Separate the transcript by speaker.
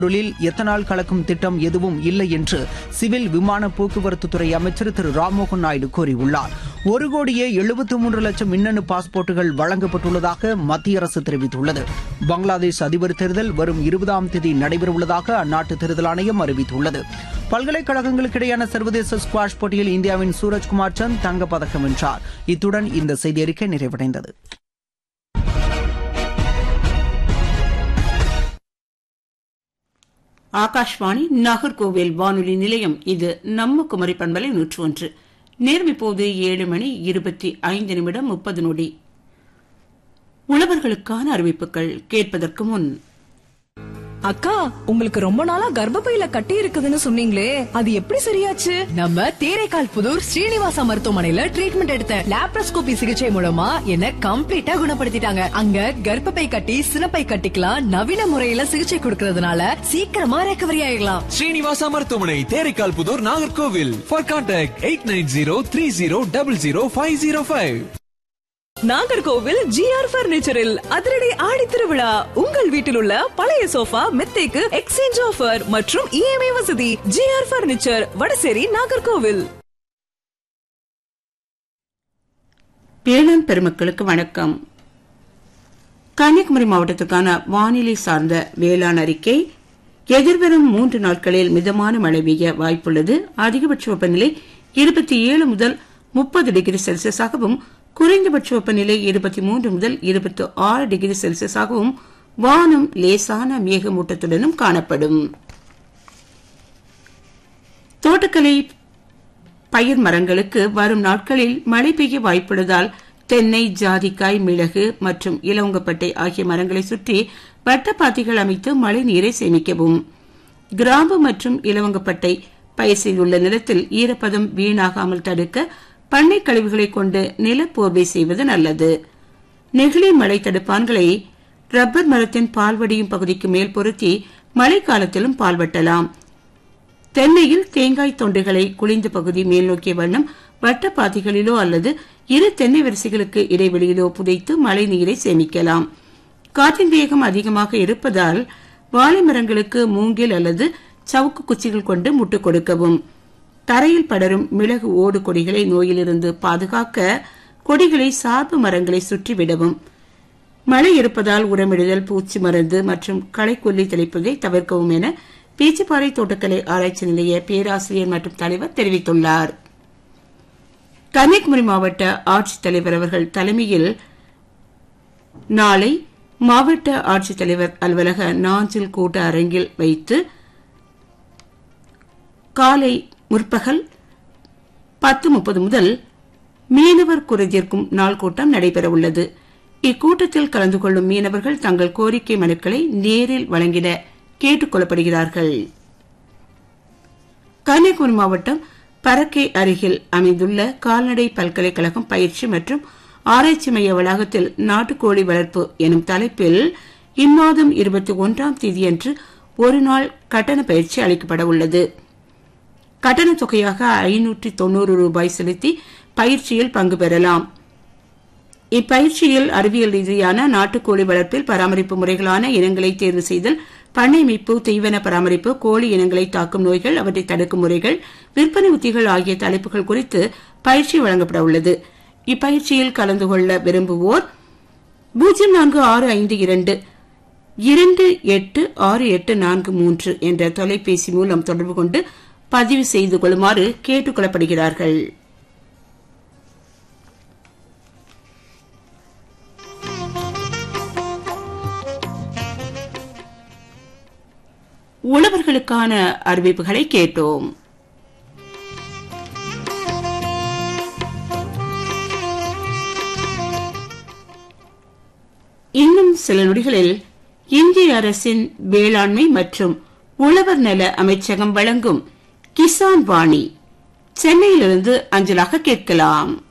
Speaker 1: பொருளில் எத்தனால் கலக்கும் திட்டம் எதுவும் இல்லை என்று சிவில் விமான போக்குவரத்து துறை அமைச்சர் திரு ராம்மோகன் நாயுடு கூறியுள்ளார் ஒரு கோடியே எழுபத்தி மூன்று லட்சம் மின்னணு பாஸ்போர்ட்டுகள் வழங்கப்பட்டுள்ளதாக மத்திய அரசு தெரிவித்துள்ளது பங்களாதேஷ் அதிபர் தேர்தல் வரும் இருபதாம் தேதி நடைபெறவுள்ளதாக அந்நாட்டு தேர்தல் ஆணையம் அறிவித்துள்ளது பல்கலைக்கழகங்களுக்கிடையான சர்வதேச ஸ்குவாஷ் போட்டியில் இந்தியாவின் சூரஜ்குமார் சந்த் தங்கப்பதக்கம் வென்றார் இத்துடன் இந்த செய்தி அறிக்கை நிறைவடைந்தது
Speaker 2: ஆகாஷ்வாணி நாகர்கோவில் வானொலி நிலையம் இது நம்ம குமரி பண்பலை நூற்று ஒன்று நேரம் இப்போது ஏழு மணி இருபத்தி ஐந்து நிமிடம் முப்பது நொடி உழவர்களுக்கான அறிவிப்புகள் கேட்பதற்கு முன்
Speaker 3: அக்கா உங்களுக்கு ரொம்ப நாளா கர்ப்பப்பையில கட்டி இருக்குதுன்னு சொன்னீங்களே அது எப்படி சரியாச்சு
Speaker 4: நம்ம தேரைக்கால் புதூர் ஸ்ரீனிவாசா மருத்துவமனையில ட்ரீட்மெண்ட் எடுத்தேன் லாப்ரோஸ்கோபி சிகிச்சை மூலமா என்ன கம்ப்ளீட்டா குணப்படுத்திட்டாங்க அங்க கர்ப்பப்பை கட்டி சினப்பை கட்டிக்கலாம் நவீன முறையில சிகிச்சை கொடுக்கறதுனால சீக்கிரமா ரெக்கவரி ஆயிடலாம்
Speaker 5: ஸ்ரீனிவாசா மருத்துவமனை Theraikal Pudur Nagercoil for contact eight nine zero three zero double zero five zero five
Speaker 3: Nagercoil GR பர்னிச்சரில் அதிரடி ஆடி திருவிழா உங்கள் வீட்டில் உள்ள பழைய சோஃபா மெத்தைக்கு எக்ஸ்சேஞ்ச் ஆஃபர் மற்றும் இஎம்ஐ வசதி ஜிஆர் பர்னிச்சர் வடசேரி நாகர்கோவில்
Speaker 2: வேளாண் பெருமக்களுக்கு வணக்கம் கன்னியாகுமரி மாவட்டத்துக்கான வானிலை சார்ந்த வேளாண் அறிக்கை எதிர்வரும் மூன்று நாட்களில் மிதமான மழை பெய்ய வாய்ப்புள்ளது அதிகபட்ச வெப்பநிலை இருபத்தி ஏழு முதல் முப்பது டிகிரி செல்சியஸாகவும் குறைந்தபட்ச வெப்பநிலை இருபத்தி மூன்று முதல் இருபத்தி ஆறு டிகிரி செல்சியஸாகவும் வானம் லேசான மேகமூட்டத்துடனும் காணப்படும் தோட்டக்கலை பயிர் மரங்களுக்கு வரும் நாட்களில் மழை பெய்ய வாய்ப்புள்ளதால் தென்னை ஜாதிக்காய் மிளகு மற்றும் இலவங்கப்பட்டை ஆகிய மரங்களை சுற்றி வட்டப்பாத்திகள் அமைத்து மழை நீரை சேமிக்கவும் கிராம்பு மற்றும் இலவங்கப்பட்டை பயிர் செய்துள்ள நிலத்தில் ஈரப்பதம் வீணாகாமல் தடுக்க பண்ணை கழிவுகளை கொண்டு நிலப்போர்வை செய்வது நல்லது நெகிழி மழை தடுப்பான்களை ரப்பர் மரத்தின் பால்வடியும் பகுதிக்கு மேல் பொருத்தி மழைக்காலத்திலும் பால்வட்டலாம் தென்னையில் தேங்காய் தொண்டுகளை குளிந்த பகுதி மேல் நோக்கிய வண்ணம் வட்டப்பாத்திகளிலோ அல்லது இரு தென்னை வரிசைகளுக்கு இடைவெளியிலோ புதைத்து மழை நீரை சேமிக்கலாம் காற்றின் வேகம் அதிகமாக இருப்பதால் வாழை மரங்களுக்கு மூங்கில் அல்லது சவுக்கு குச்சிகள் கொண்டு முட்டு கொடுக்கவும் தரையில் படரும் மிளகு ஓடு கொடிகளை நோயிலிருந்து பாதுகாக்க கொடிகளை சார்பு மரங்களை சுற்றி விடவும் மழை இருப்பதால் உரமிடுதல் பூச்சி மருந்து மற்றும் களைக்கொல்லி தெளிப்பதை தவிர்க்கவும் என பேச்சுப்பாறை தோட்டக்கலை ஆராய்ச்சி நிலைய பேராசிரியர் மற்றும் தலைவர் தெரிவித்துள்ளார் கன்னியாகுமரி மாவட்ட ஆட்சித்தலைவர் அவர்கள் தலைமையில் நாளை மாவட்ட ஆட்சித்தலைவர் அலுவலக நாஞ்சில் கூட்ட அரங்கில் வைத்து காலை முற்பகல் பத்து முப்பது முதல் மீனவர் குறைதீர்க்கும் நாள் கூட்டம் நடைபெறவுள்ளது இக்கூட்டத்தில் கலந்து கொள்ளும் மீனவர்கள் தங்கள் கோரிக்கை மனுக்களை நேரில் வழங்கிட கேட்டுக் கொள்ளப்படுகிறார்கள் கன்னியாகுமரி மாவட்டம் பரக்கை அருகில் அமைந்துள்ள கால்நடை பல்கலைக்கழகம் பயிற்சி மற்றும் ஆராய்ச்சி மைய வளாகத்தில் நாட்டுக்கோழி வளர்ப்பு எனும் தலைப்பில் இம்மாதம் இருபத்தி ஒன்றாம் தேதியன்று ஒரு நாள் கட்டண பயிற்சி அளிக்கப்பட உள்ளது கட்டண தொகையாக ஐநூற்றி தொண்ணூறு ரூபாய் செலுத்தி பயிற்சியில் பங்கு பெறலாம் இப்பயிற்சியில் அறிவியல் ரீதியான நாட்டுக்கோழி வளர்ப்பில் பராமரிப்பு முறைகளான இனங்களை தேர்வு செய்தல் பண்ணை மீட்பு தீவன பராமரிப்பு கோழி இனங்களை தாக்கும் நோய்கள் அவற்றை தடுக்கும் முறைகள் விற்பனை உத்திகள் ஆகிய தலைப்புகள் குறித்து பயிற்சி வழங்கப்பட உள்ளது இப்பயிற்சியில் கலந்து கொள்ள விரும்புவோர் பூஜ்ஜியம் நான்கு ஆறு ஐந்து இரண்டு இரண்டு எட்டு ஆறு எட்டு நான்கு மூன்று என்ற தொலைபேசி மூலம் தொடர்பு கொண்டு பதிவு செய்து கொள்ளுமாறு கேட்டுக் கொள்ளப்படுகிறார்கள் உழவர்களுக்கான அறிவிப்புகளை கேட்டோம் இன்னும் சில நொடிகளில் இந்திய அரசின் வேளாண்மை மற்றும் உழவர் நல அமைச்சகம் வழங்கும் கிசான் வாணி சென்னையிலிருந்து அஞ்சலாக கேட்கலாம்